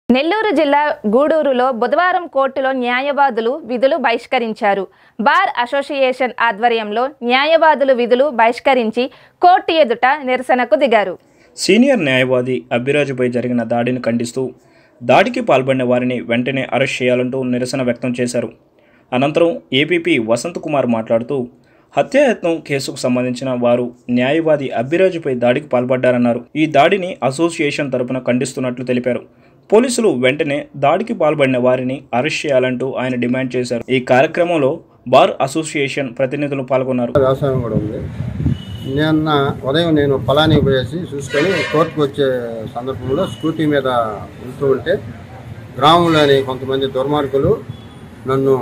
నెల్లూరు జిల్లా గూడూరులో బుధవారం కోర్టులో న్యాయవాదులు విధులు బహిష్కరించారు బార్ అసోసియేషన్ ఆధ్వర్యంలో న్యాయవాదులు విధులు బహిష్కరించి కోర్టు ఎదుట నిరసనకు దిగారు సీనియర్ న్యాయవాది అభిరాజుపై జరిగిన దాడిని ఖండిస్తూ దాడికి పాల్పడిన వారిని వెంటనే అరెస్ట్ చేయాలంటూ నిరసన వ్యక్తం చేశారు అనంతరం ఏపీపీ వసంత్ కుమార్ మాట్లాడుతూ హత్యాయత్నం కేసుకు సంబంధించిన వారు న్యాయవాది అభిరాజుపై దాడికి పాల్పడ్డారన్నారు ఈ దాడిని అసోసియేషన్ తరపున ఖండిస్తున్నట్లు తెలిపారు పోలీసులు వెంటనే దాడికి పాల్పడిన వారిని అరెస్ట్ చేయాలంటూ ఆయన డిమాండ్ చేశారు ఈ కార్యక్రమంలో బార్ అసోసియేషన్ ప్రతినిధులు పాల్గొన్నారు వ్యవసాయం కూడా ఉంది నిన్న ఉదయం నేను పొలానికి పోయేసి చూసుకొని కోర్టుకు వచ్చే సందర్భంలో స్కూటీ మీద వెళ్తూ ఉంటే గ్రామంలోని కొంతమంది దుర్మార్గులు నన్ను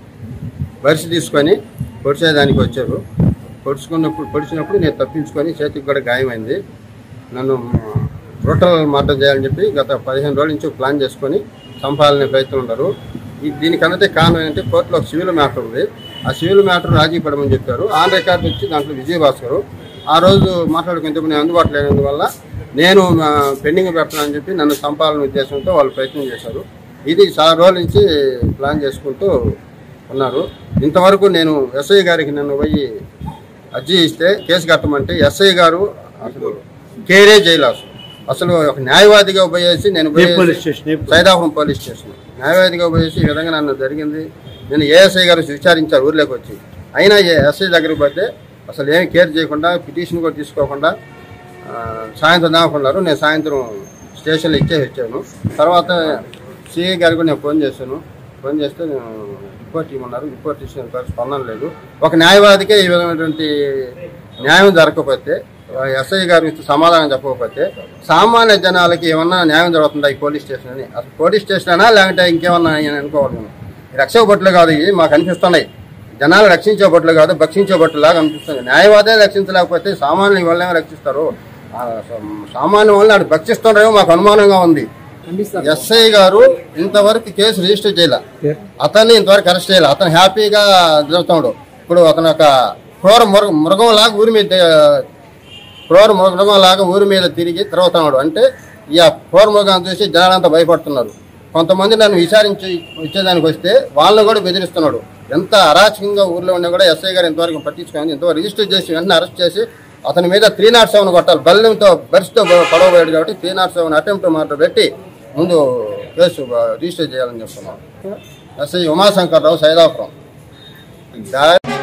బరిసి తీసుకొని పొడిచేదానికి వచ్చారు పొడుచుకున్నప్పుడు పొడిచినప్పుడు నేను తప్పించుకొని చేతికి కూడా గాయమైంది నన్ను బ్రూటల్ మర్డర్ చేయాలని చెప్పి గత పదిహేను రోజుల నుంచి ప్లాన్ చేసుకొని చంపాలనే ప్రయత్నం ఉన్నారు ఈ దీనికన్నదే కారణం ఏంటంటే కోర్టులో ఒక సివిల్ మ్యాటర్ ఉంది ఆ సివిల్ మ్యాటర్ రాజీ పడమని చెప్పారు ఆన్ రికార్డు వచ్చి దాంట్లో విజయభాస్కర్ ఆ రోజు మాట్లాడుకుంటే నేను అందుబాటులో లేనందువల్ల నేను ఆ, పెండింగ్ పెట్టాలని చెప్పి నన్ను చంపాలనే ఉద్దేశంతో వాళ్ళు ప్రయత్నం చేశారు ఇది చాలా రోజుల నుంచి ప్లాన్ చేసుకుంటూ ఉన్నారు ఇంతవరకు నేను ఎస్ఐ గారికి నన్ను పోయి అర్జీ ఇస్తే కేసు కట్టమంటే ఎస్ఐ గారు అసలు కేరే జైలాసు అసలు ఒక న్యాయవాదిగా పోయేసి నేను పోయేసి సైదాపురం పోలీస్ స్టేషన్ న్యాయవాదిగా పోయేసి ఈ విధంగా నన్ను జరిగింది నేను ఏఎస్ఐ గారు విచారించారు ఊర్లోకి వచ్చి అయినా ఏ ఎస్ఐ దగ్గరికి పోతే అసలు ఏమి కేర్ చేయకుండా పిటిషన్ కూడా తీసుకోకుండా ఆ, సాయంత్రం దాకున్నారు నేను సాయంత్రం స్టేషన్లో ఇచ్చేసి వచ్చాను తర్వాత సిఐ గారికి కూడా నేను ఫోన్ చేశాను ఫోన్ చేస్తే నేను రిపోర్ట్ ఇవ్వమన్నారు రిపోర్ట్ ఇచ్చిన తర్వాత స్పందన లేదు ఒక న్యాయవాదికే ఈ విధమైనటువంటి న్యాయం జరగకపోతే ఎస్ఐ గారు ఇచ్చి సమాధానం చెప్పకపోతే సామాన్య జనాలకి ఏమన్నా న్యాయం జరుగుతుందా ఈ పోలీస్ స్టేషన్ అని అసలు పోలీస్ స్టేషనా లేకుంటే ఇంకేమన్నా అని అనుకోవాలి మనం. ఈ రక్షక బొట్లు కాదు ఇవి మాకు అనిపిస్తున్నాయి జనాలు రక్షించే బొట్లు కాదు భక్షించే బొట్లు లాగా అనిపిస్తుంది న్యాయవాదే రక్షించలేకపోతే సామాన్యుల వల్లనే రక్షిస్తారు ఆ, సా- సామాన్య వల్ల అటు భక్షిస్తున్నారేమో మాకు అనుమానంగా ఉంది ఎస్ఐ గారు ఇంతవరకు కేసు రిజిస్టర్ చేయాల అతన్ని ఇంతవరకు అరెస్ట్ చేయాలి అతను హ్యాపీగా జరుగుతున్నాడు ఇప్పుడు అతను ఒక క్రూర మృగ మృగం లాగా ఊరి మీద క్రూర మృగం లాగా ఊరి మీద తిరిగి తిరుగుతున్నాడు అంటే ఈ ఆ క్రూర మృగాన్ని చూసి జనాలంతా భయపడుతున్నారు కొంతమంది నన్ను విచారించి వచ్చేదానికి వస్తే వాళ్ళని కూడా బెదిరిస్తున్నాడు ఎంత అరాచకంగా ఊర్లో ఉన్నా కూడా ఎస్ఐ గారు ఇంతవరకు పట్టించుకొని ఇంతవరకు రిజిస్టర్ చేసి వెంటనే అరెస్ట్ చేసి అతని మీద త్రీ నాట్ సెవెన్ కొట్టాలి బల్లెంతో బరిస్తో పడవబోయాడు కాబట్టి త్రీ నాట్ సెవెన్ అటెంప్ట్ మాట పెట్టి ముందు కేసు రిజిస్టర్ చేయాలని చెప్తున్నాం ఎస్ఐ ఉమాశంకర్ రావు సైదాపురం దా-